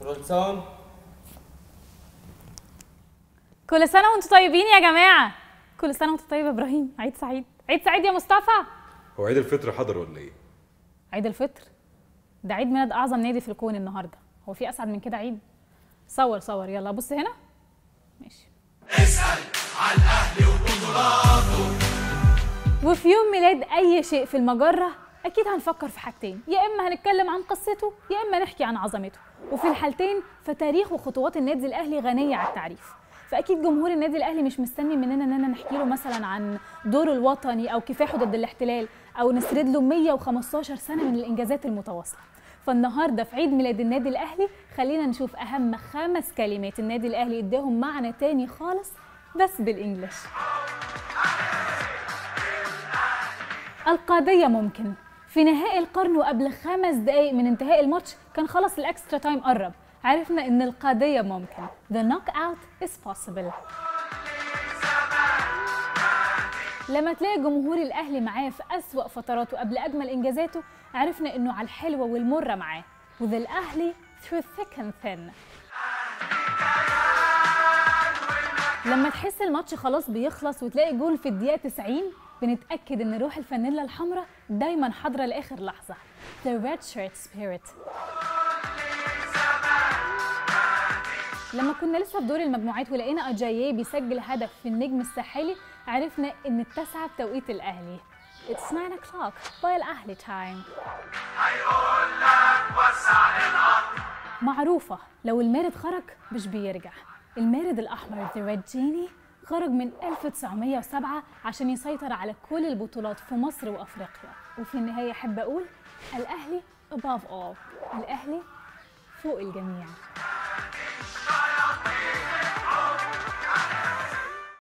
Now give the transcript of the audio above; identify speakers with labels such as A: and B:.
A: رولسان
B: كل سنة وانتم طيبين يا جماعة كل سنة وانت طيب يا ابراهيم عيد سعيد عيد سعيد يا مصطفى
C: هو عيد الفطر حضر ولا ايه؟
B: عيد الفطر ده عيد ميلاد اعظم نادي في الكون النهارده هو في اسعد من كده عيد صور صور يلا بص هنا ماشي وفي يوم ميلاد اي شيء في المجره اكيد هنفكر في حاجتين يا اما هنتكلم عن قصته يا اما نحكي عن عظمته وفي الحالتين فتاريخ وخطوات النادي الاهلي غنيه على التعريف فاكيد جمهور النادي الاهلي مش مستني مننا اننا نحكي له مثلا عن دوره الوطني او كفاحه ضد الاحتلال او نسرد له 115 سنه من الانجازات المتواصله فالنهارده في عيد ميلاد النادي الاهلي خلينا نشوف اهم خمس كلمات النادي الاهلي اداهم معنى تاني خالص بس بالانجلش القضية ممكن في نهائي القرن وقبل خمس دقايق من انتهاء الماتش كان خلاص الاكسترا تايم قرب عرفنا ان القضية ممكن The knockout is possible لما تلاقي جمهور الاهلي معاه في اسوأ فتراته قبل اجمل انجازاته عرفنا انه على الحلوة والمرة معاه وذا الاهلي through thick and thin لما تحس الماتش خلاص بيخلص وتلاقي جول في الدقيقة 90 بنتأكد إن روح الفانيلا الحمراء دايما حاضرة لآخر لحظة. The red shirt spirit. لما كنا لسه في دور المجموعات ولقينا أجاييه بيسجل هدف في النجم الساحلي عرفنا إن التاسعة بتوقيت الأهلي. It's 9 o'clock by الأهلي time. معروفة لو المارد خرج مش بيرجع المارد الأحمر The Red Genie خرج من 1907 عشان يسيطر على كل البطولات في مصر وأفريقيا وفي النهاية أحب أقول الأهلي above all الأهلي فوق الجميع